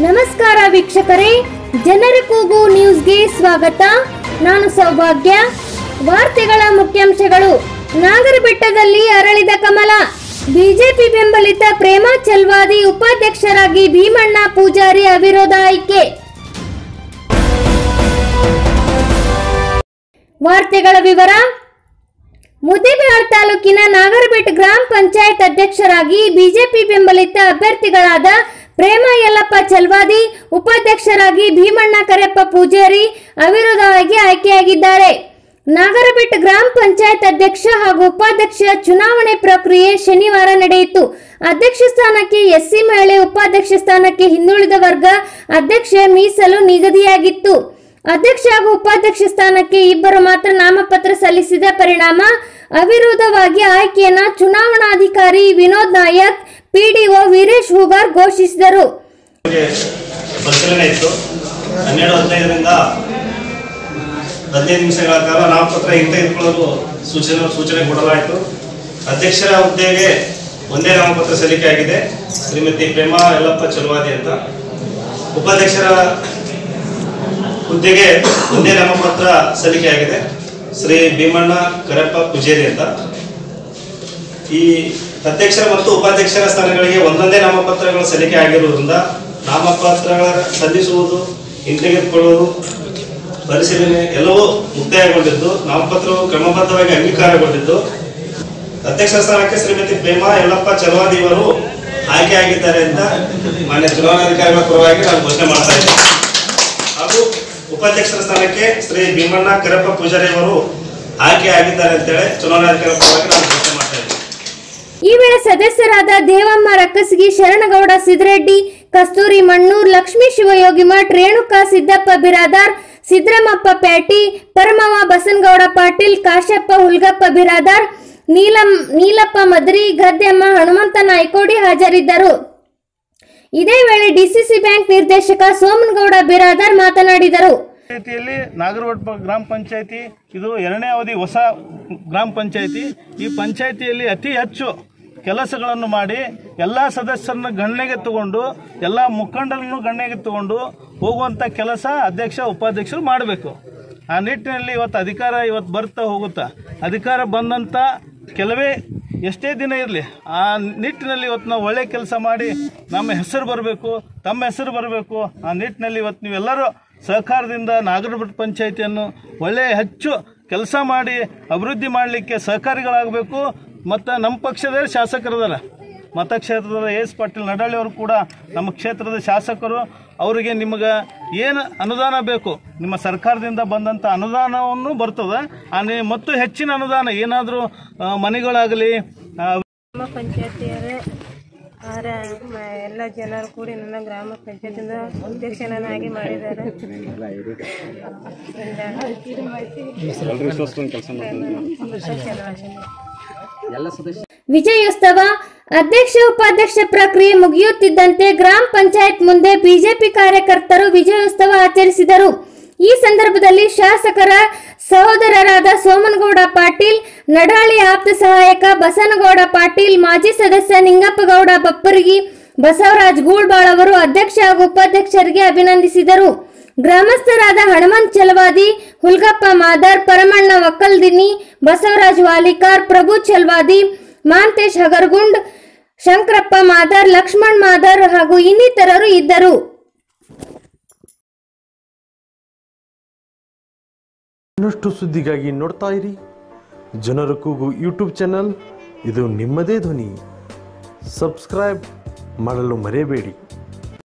ನಮಸ್ಕಾರ ವೀಕ್ಷಕರೇ ಜನರ ಕೂಗು ನ್ಯೂಸ್ಗೆ ಸ್ವಾಗತ ನಾನು ಸೌಭಾಗ್ಯ ವಾರ್ತೆಗಳ ಮುಖ್ಯಾಂಶಗಳು ನಾಗರಬೆಟ್ಟದಲ್ಲಿ ಅರಳಿದ ಕಮಲ ಬಿಜೆಪಿ ಬೆಂಬಲಿತ ಪ್ರೇಮ ಚಲ್ವಾದಿ ಉಪಾಧ್ಯಕ್ಷರಾಗಿ ಭೀಮಣ್ಣ ಪೂಜಾರಿ ಅವಿರೋಧ ಆಯ್ಕೆ ವಾರ್ತೆಗಳ ವಿವರ ಮುದ್ದೇಬಿಹಾಳ್ ತಾಲೂಕಿನ ನಾಗರಬೆಟ್ ಗ್ರಾಮ ಪಂಚಾಯತ್ ಅಧ್ಯಕ್ಷರಾಗಿ ಬಿಜೆಪಿ ಬೆಂಬಲಿತ ಅಭ್ಯರ್ಥಿಗಳಾದ ಪ್ರೇಮ ಯಲ್ಲಪ್ಪ ಚಲ್ವಾದಿ ಉಪಾಧ್ಯಕ್ಷರಾಗಿ ಭೀಮಣ್ಣ ಕರೆಪ್ಪ ಪೂಜಾರಿ ಅವಿರೋಧವಾಗಿ ಆಯ್ಕೆಯಾಗಿದ್ದಾರೆ ನಾಗರಬೆಟ್ ಗ್ರಾಮ ಪಂಚಾಯತ್ ಅಧ್ಯಕ್ಷ ಹಾಗೂ ಉಪಾಧ್ಯಕ್ಷ ಚುನಾವಣೆ ಪ್ರಕ್ರಿಯೆ ಶನಿವಾರ ನಡೆಯಿತು ಅಧ್ಯಕ್ಷ ಸ್ಥಾನಕ್ಕೆ ಎಸ್ಸಿ ಮಹಿಳೆ ಉಪಾಧ್ಯಕ್ಷ ಸ್ಥಾನಕ್ಕೆ ಹಿಂದುಳಿದ ವರ್ಗ ಅಧ್ಯಕ್ಷ ಮೀಸಲು ನಿಗದಿಯಾಗಿತ್ತು ಅಧ್ಯಕ್ಷ ಹಾಗೂ ಉಪಾಧ್ಯಕ್ಷ ಸ್ಥಾನಕ್ಕೆ ಇಬ್ಬರು ಮಾತ್ರ ನಾಮಪತ್ರ ಸಲ್ಲಿಸಿದ ಪರಿಣಾಮ ಅವಿರೋಧವಾಗಿ ಆಯ್ಕೆಯನ್ನ ಚುನಾವಣಾಧಿಕಾರಿ ವಿನೋದ್ ನಾಯಕ್ ಪಿಡಿಒ ವೀರೇಶ್ ಹೂಗಾರ್ ಘೋಷಿಸಿದರು ಬಗ್ಗೆ ಪರಿಶೀಲನೆ ಇತ್ತು ಹನ್ನೆರಡು ಹದಿನೈದರಿಂದ ಹದಿನೈದು ನಿಮಿಷಗಳ ಕಾಲ ನಾಮಪತ್ರ ಹಿಂತೆಗೆದುಕೊಳ್ಳಲು ಸೂಚನೆ ಸೂಚನೆ ಕೊಡಲಾಯಿತು ಅಧ್ಯಕ್ಷರ ಹುದ್ದೆಗೆ ಒಂದೇ ನಾಮಪತ್ರ ಸಲ್ಲಿಕೆ ಆಗಿದೆ ಶ್ರೀಮತಿ ಪ್ರೇಮಾ ಯಲ್ಲಪ್ಪ ಚಲವಾದಿ ಅಂತ ಉಪಾಧ್ಯಕ್ಷರ ಹುದ್ದೆಗೆ ಒಂದೇ ನಾಮಪತ್ರ ಸಲ್ಲಿಕೆ ಆಗಿದೆ ಶ್ರೀ ಭೀಮಣ್ಣ ಕರಪ್ಪ ಪೂಜೇರಿ ಅಂತ ಈ ಅಧ್ಯಕ್ಷರ ಮತ್ತು ಉಪಾಧ್ಯಕ್ಷರ ಸ್ಥಾನಗಳಿಗೆ ಒಂದೊಂದೇ ನಾಮಪತ್ರಗಳು ಸಲ್ಲಿಕೆ ಆಗಿರುವುದರಿಂದ ನಾಮಪತ್ರಗಳ ಸಲ್ಲಿಸುವುದು ಹಿಂತೆಗೆದುಕೊಳ್ಳುವುದು ಪರಿಶೀಲನೆ ಎಲ್ಲವೂ ಮುಕ್ತಾಯಗೊಂಡಿದ್ದು ನಾಮಪತ್ರವು ಕ್ರಮಬದ್ಧವಾಗಿ ಅಂಗೀಕಾರಗೊಂಡಿದ್ದು ಅಧ್ಯಕ್ಷ ಸ್ಥಾನಕ್ಕೆ ಶ್ರೀಮತಿ ಪ್ರೇಮಾ ಯಲ್ಲಪ್ಪ ಚಲವಾದಿ ಇವರು ಆಯ್ಕೆಯಾಗಿದ್ದಾರೆ ಅಂತ ಮಾನ್ಯ ಚುನಾವಣಾಧಿಕಾರಿಗಳ ಪರವಾಗಿ ನಾನು ಘೋಷಣೆ ಮಾಡ್ತಾ ಇದ್ದೇನೆ ಹಾಗೂ ಉಪಾಧ್ಯಕ್ಷರ ಸ್ಥಾನಕ್ಕೆ ಶ್ರೀ ಭೀಮಣ್ಣ ಕರಪ್ಪ ಪೂಜಾರಿ ಅವರು ಆಯ್ಕೆಯಾಗಿದ್ದಾರೆ ಅಂತೇಳಿ ಚುನಾವಣಾಧಿಕಾರಿಗಳ ಪರವಾಗಿ ನಾನು ಘೋಷಣೆ ಮಾಡ್ತಾ ಇದ್ದೇನೆ ಈ ವೇಳೆ ಸದಸ್ಯರಾದ ದೇವಮ್ಮ ರಕ್ಕಸಗಿ ಶರಣಗೌಡ ಸಿದ್ರೆಡ್ಡಿ ಕಸ್ತೂರಿ ಮಣ್ಣೂರ್ ಲಕ್ಷ್ಮೀ ಶಿವಯೋಗಿ ಮಠ್ ರೇಣುಕಾ ಸಿದ್ದಪ್ಪ ಬಿರಾದಾರ್ ಸಿದ್ರಮಪ್ಪ ಪ್ಯಾಟಿ ಪರಮವ ಬಸನಗೌಡ ಪಾಟೀಲ್ ಕಾಶಪ್ಪ ಹುಲ್ಗಪ್ಪ ಬಿರಾದಾರ್ ನೀಲಂ ನೀಲಪ್ಪ ಮದ್ರಿ ಗದ್ದೆಮ್ಮ ಹನುಮಂತ ನಾಯ್ಕೋಡಿ ಹಾಜರಿದ್ದರು ಇದೇ ವೇಳೆ ಡಿಸಿಸಿ ಬ್ಯಾಂಕ್ ನಿರ್ದೇಶಕ ಸೋಮನಗೌಡ ಬಿರಾದಾರ್ ಮಾತನಾಡಿದರು ಪಂಚಾಯತಿಯಲ್ಲಿ ನಾಗರವಟ್ ಗ್ರಾಮ ಪಂಚಾಯತಿ ಇದು ಎರಡನೇ ಅವಧಿ ಹೊಸ ಗ್ರಾಮ ಪಂಚಾಯತಿ ಈ ಪಂಚಾಯತಿಯಲ್ಲಿ ಅತಿ ಹೆಚ್ಚು ಕೆಲಸಗಳನ್ನು ಮಾಡಿ ಎಲ್ಲ ಸದಸ್ಯರನ್ನು ಗಣನೆಗೆ ತಗೊಂಡು ಎಲ್ಲ ಮುಖಂಡರನ್ನು ಗಣನೆಗೆ ತಗೊಂಡು ಹೋಗುವಂಥ ಕೆಲಸ ಅಧ್ಯಕ್ಷ ಉಪಾಧ್ಯಕ್ಷರು ಮಾಡಬೇಕು ಆ ನಿಟ್ಟಿನಲ್ಲಿ ಇವತ್ತು ಅಧಿಕಾರ ಇವತ್ತು ಬರ್ತಾ ಹೋಗುತ್ತಾ ಅಧಿಕಾರ ಬಂದಂಥ ಕೆಲವೇ ಎಷ್ಟೇ ದಿನ ಇರಲಿ ಆ ನಿಟ್ಟಿನಲ್ಲಿ ಇವತ್ತು ನಾವು ಒಳ್ಳೆ ಕೆಲಸ ಮಾಡಿ ನಮ್ಮ ಹೆಸರು ಬರಬೇಕು ತಮ್ಮ ಹೆಸರು ಬರಬೇಕು ಆ ನಿಟ್ಟಿನಲ್ಲಿ ಇವತ್ತು ನೀವೆಲ್ಲರೂ ಸಹಕಾರದಿಂದ ನಾಗರಬೆಟ್ ಪಂಚಾಯಿತಿಯನ್ನು ಒಳ್ಳೆಯ ಹೆಚ್ಚು ಕೆಲಸ ಮಾಡಿ ಅಭಿವೃದ್ಧಿ ಮಾಡಲಿಕ್ಕೆ ಸಹಕಾರಿಗಳಾಗಬೇಕು ಮತ್ತು ನಮ್ಮ ಪಕ್ಷದ ಶಾಸಕರದಾರ ಮತಕ್ಷೇತ್ರದ ಎಸ್ ಪಾಟೀಲ್ ನಡಾಳಿ ಅವರು ಕೂಡ ನಮ್ಮ ಕ್ಷೇತ್ರದ ಶಾಸಕರು ಅವರಿಗೆ ನಿಮಗೆ ಏನು ಅನುದಾನ ಬೇಕು ನಿಮ್ಮ ಸರ್ಕಾರದಿಂದ ಬಂದಂಥ ಅನುದಾನವನ್ನು ಬರ್ತದೆ ಆ ನಿ- ಮತ್ತು ಹೆಚ್ಚಿನ ಅನುದಾನ ಏನಾದರೂ ಮನೆಗಳಾಗಲಿ ಆ, ಗ್ರಾಮ ಪಂಚಾಯತಿಯರೇ ಅವರ ಮ- ಎಲ್ಲ ಜನರು ಕೂಡಿ ನನ್ನ ಗ್ರಾಮ ಪಂಚಾಯತಿಂದ ಅಧ್ಯಕ್ಷನನ್ನಾಗಿ ಮಾಡಿದ್ದಾರೆ ವಿಜಯೋತ್ಸವ ಅಧ್ಯಕ್ಷ ಉಪಾಧ್ಯಕ್ಷ ಪ್ರಕ್ರಿಯೆ ಮುಗಿಯುತ್ತಿದ್ದಂತೆ ಗ್ರಾಮ ಪಂಚಾಯತ್ ಮುಂದೆ ಬಿಜೆಪಿ ಕಾರ್ಯಕರ್ತರು ವಿಜಯೋತ್ಸವ ಆಚರಿಸಿದರು ಈ ಸಂದರ್ಭದಲ್ಲಿ ಶಾಸಕರ ಸಹೋದರರಾದ ಸೋಮನಗೌಡ ಪಾಟೀಲ್ ನಡಾಳಿ ಆಪ್ತ ಸಹಾಯಕ ಬಸನಗೌಡ ಪಾಟೀಲ್ ಮಾಜಿ ಸದಸ್ಯ ನಿಂಗಪ್ಪಗೌಡ ಬಪ್ಪರ್ಗಿ ಬಸವರಾಜ್ ಗೂಳ್ಬಾಳ್ ಅವರು ಅಧ್ಯಕ್ಷ ಹಾಗೂ ಉಪಾಧ್ಯಕ್ಷರಿಗೆ ಅಭಿನಂದಿಸಿದರು ಗ್ರಾಮಸ್ಥರಾದ ಹನುಮಂತ್ ಚಲವಾದಿ ಹುಲ್ಗಪ್ಪ ಮಾದರ್ ಪರಮಣ್ಣ ಒಕ್ಕಲ್ದಿನಿ ಬಸವರಾಜ್ ವಾಲಿಕಾರ್ ಪ್ರಭು ಚಲ್ವಾದಿ ಮಾಂತೇಶ್ ಹಗರ್ಗುಂಡ್ ಶಂಕರಪ್ಪ ಮಾದರ್ ಲಕ್ಷ್ಮಣ್ ಮಾದರ್ ಹಾಗೂ ಇನ್ನಿತರರು ಇದ್ದರು ಇನ್ನಷ್ಟು ಸುದ್ದಿಗಾಗಿ ನೋಡ್ತಾ ಇರಿ ಜನರ ಕೂಗು ಯೂಟ್ಯೂಬ್ ಚಾನಲ್ ಇದು ನಿಮ್ಮದೇ ಧ್ವನಿ ಸಬ್ಸ್ಕ್ರೈಬ್ ಮಾಡಲು ಮರೆಯಬೇಡಿ